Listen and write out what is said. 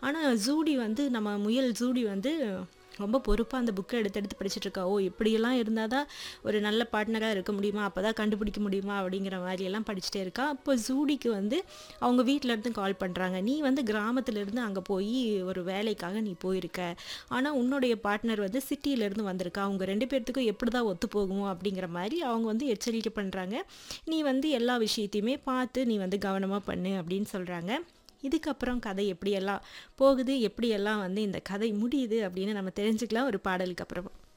ஆனால் ஜூடி வந்து நம்ம முயல் ஜூடி வந்து ரொம்ப பொறுப்பாக அந்த புக்கை எடுத்து எடுத்து படிச்சுட்டு இருக்கா ஓ இப்படியெல்லாம் இருந்தால் தான் ஒரு நல்ல பார்ட்னராக இருக்க முடியுமா அப்போ தான் கண்டுபிடிக்க முடியுமா அப்படிங்கிற மாதிரியெல்லாம் படிச்சுட்டே இருக்கா அப்போ ஜூடிக்கு வந்து அவங்க வீட்ல இருந்து கால் பண்ணுறாங்க நீ வந்து கிராமத்துலேருந்து அங்கே போய் ஒரு வேலைக்காக நீ போயிருக்க ஆனால் உன்னுடைய பார்ட்னர் வந்து சிட்டியிலேருந்து வந்திருக்கா அவங்க ரெண்டு பேர்த்துக்கும் எப்படி தான் ஒத்து போகும் அப்படிங்கிற மாதிரி அவங்க வந்து எச்சரிக்கை பண்ணுறாங்க நீ வந்து எல்லா விஷயத்தையுமே பார்த்து நீ வந்து கவனமாக பண்ணு அப்படின்னு சொல்கிறாங்க இதுக்கப்புறம் கதை எப்படியெல்லாம் போகுது எப்படியெல்லாம் வந்து இந்த கதை முடியுது அப்படின்னு நம்ம தெரிஞ்சுக்கலாம் ஒரு பாடலுக்கு அப்புறம்